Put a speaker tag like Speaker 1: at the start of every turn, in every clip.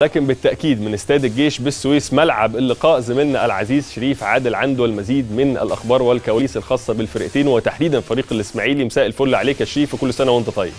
Speaker 1: لكن بالتاكيد من استاد الجيش بالسويس ملعب اللقاء زميلنا العزيز شريف عادل عنده المزيد من الاخبار والكواليس الخاصه بالفرقتين وتحديدا فريق الاسماعيلي مساء الفل عليك يا شريف وكل سنه وانت طيب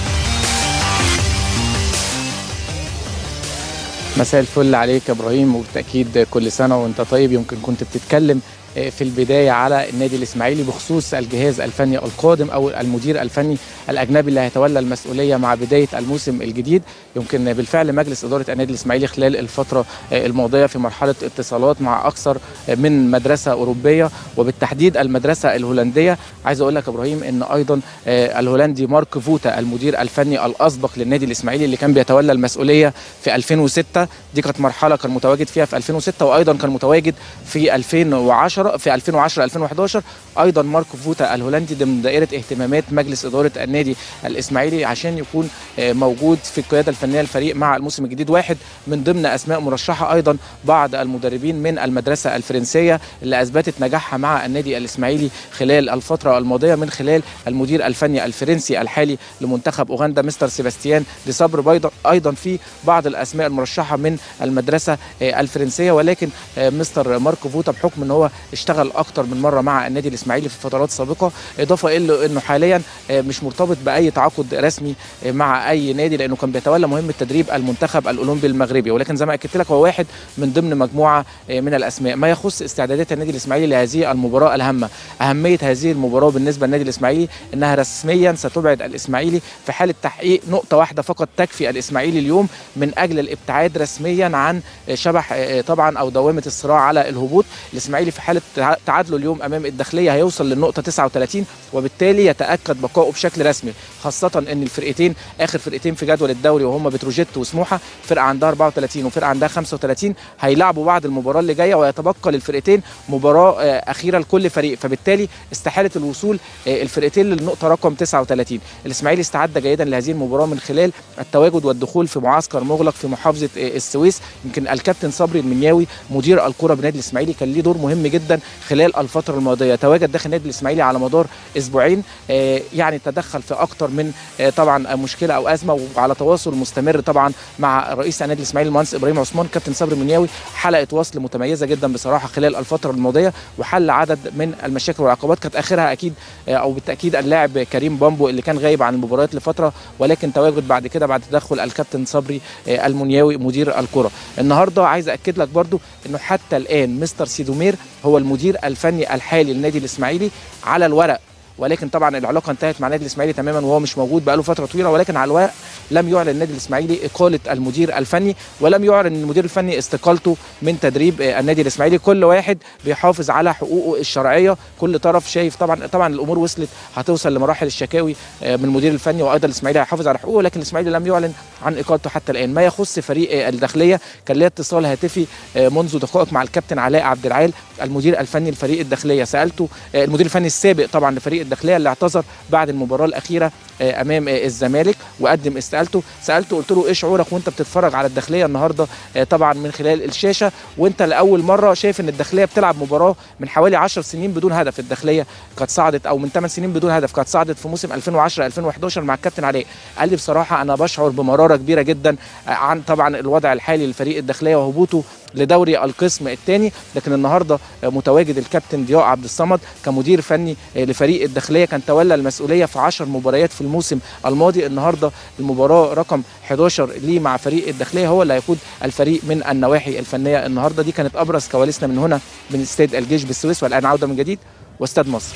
Speaker 2: مساء الفل عليك يا ابراهيم وبالتاكيد كل سنه وانت طيب يمكن كنت بتتكلم في البدايه على النادي الاسماعيلي بخصوص الجهاز الفني القادم او المدير الفني الاجنبي اللي هيتولى المسؤوليه مع بدايه الموسم الجديد يمكن بالفعل مجلس اداره النادي الاسماعيلي خلال الفتره الماضيه في مرحله اتصالات مع اكثر من مدرسه اوروبيه وبالتحديد المدرسه الهولنديه عايز اقول لك يا ابراهيم ان ايضا الهولندي مارك فوتا المدير الفني الاسبق للنادي الاسماعيلي اللي كان بيتولى المسؤوليه في 2006 دي كانت مرحله كان متواجد فيها في 2006 وايضا كان متواجد في 2010 في 2010 2011 ايضا ماركو فوتا الهولندي ضمن دائره اهتمامات مجلس اداره النادي الاسماعيلي عشان يكون موجود في القياده الفنيه للفريق مع الموسم الجديد واحد من ضمن اسماء مرشحه ايضا بعض المدربين من المدرسه الفرنسيه اللي اثبتت نجاحها مع النادي الاسماعيلي خلال الفتره الماضيه من خلال المدير الفني الفرنسي الحالي لمنتخب اوغندا مستر سيباستيان دي صبر ايضا في بعض الاسماء المرشحه من المدرسه الفرنسيه ولكن مستر ماركو فوتا بحكم ان هو اشتغل اكتر من مره مع النادي الاسماعيلي في فترات سابقه اضافه الى انه حاليا مش مرتبط باي تعاقد رسمي مع اي نادي لانه كان بيتولى مهمه تدريب المنتخب الاولمبي المغربي ولكن زي ما اكدت لك هو واحد من ضمن مجموعه من الاسماء ما يخص استعدادات النادي الاسماعيلي لهذه المباراه الهامه اهميه هذه المباراه بالنسبه للنادي الاسماعيلي انها رسميا ستبعد الاسماعيلي في حاله تحقيق نقطه واحده فقط تكفي الاسماعيلي اليوم من اجل الابتعاد رسميا عن شبح طبعا او دوامه الصراع على الهبوط الاسماعيلي في حاله تعادله اليوم امام الداخليه هيوصل للنقطه 39 وبالتالي يتاكد بقائه بشكل رسمي خاصه ان الفرقتين اخر فرقتين في جدول الدوري وهم بتروجيت وسموحه فرقه عندها 34 وفرقه عندها 35 هيلعبوا بعض المباراه اللي جايه ويتبقى للفرقتين مباراه اخيره لكل فريق فبالتالي استحاله الوصول الفرقتين للنقطه رقم 39 الاسماعيلي استعد جيدا لهذه المباراه من خلال التواجد والدخول في معسكر مغلق في محافظه السويس يمكن الكابتن صبري المنياوي مدير الكره بالنادي الاسماعيلي كان ليه دور مهم جدا خلال الفتره الماضيه تواجد داخل النادي الاسماعيلي على مدار اسبوعين يعني تدخل في اكتر من طبعا مشكله او ازمه وعلى تواصل مستمر طبعا مع رئيس النادي الاسماعيلي المهندس ابراهيم عثمان كابتن صبري المنياوي حلقه وصل متميزه جدا بصراحه خلال الفتره الماضيه وحل عدد من المشاكل والعقبات كانت اخرها اكيد او بالتاكيد اللاعب كريم بامبو اللي كان غايب عن المباريات لفتره ولكن تواجد بعد كده بعد تدخل الكابتن صبري المنياوي مدير الكره النهارده عايز اكد لك برضو انه حتى الان مستر سيدومير هو المدير الفني الحالي للنادي الاسماعيلي على الورق ولكن طبعا العلاقه انتهت مع النادي الاسماعيلي تماما وهو مش موجود بقاله فتره طويله ولكن على الورق لم يعلن النادي الاسماعيلي اقاله المدير الفني ولم يعلن المدير الفني استقالته من تدريب النادي الاسماعيلي كل واحد بيحافظ على حقوقه الشرعيه كل طرف شايف طبعا طبعا الامور وصلت هتوصل لمراحل الشكاوي من المدير الفني وايضا الاسماعيلي هيحافظ على حقوقه لكن الاسماعيلي لم يعلن عن اقالته حتى الان ما يخص فريق الداخليه كان ليا اتصال هاتفي منذ دقائق مع الكابتن علاء عبد العال المدير الفني لفريق الداخليه سالته المدير الفني السابق طبعا لفريق الداخليه اللي اعتذر بعد المباراه الاخيره امام الزمالك وقدم استقالته سالته قلت له ايه شعورك وانت بتتفرج على الداخليه النهارده طبعا من خلال الشاشه وانت لاول مره شايف ان الداخليه بتلعب مباراه من حوالي 10 سنين بدون هدف الداخليه كانت صعدت او من 8 سنين بدون هدف كانت صعدت في موسم 2010 2011 مع الكابتن علاء قال لي بصراحه انا بشعر بمراره كبيره جدا عن طبعا الوضع الحالي لفريق الداخليه وهبوطه لدوري القسم الثاني لكن النهارده متواجد الكابتن ضياء عبد الصمد كمدير فني لفريق الداخليه كان تولى المسؤوليه في 10 مباريات في الموسم الماضي النهارده المباراه رقم 11 ليه مع فريق الداخليه هو اللي هيقود الفريق من النواحي الفنيه النهارده دي كانت ابرز كواليسنا من هنا من استاد الجيش بالسويس والان عوده من جديد واستاد مصر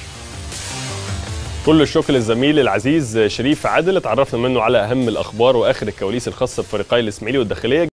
Speaker 1: كل الشكر للزميل العزيز شريف عادل اتعرفنا منه على اهم الاخبار واخر الكواليس الخاصه بفريقي الاسماعيلي والداخليه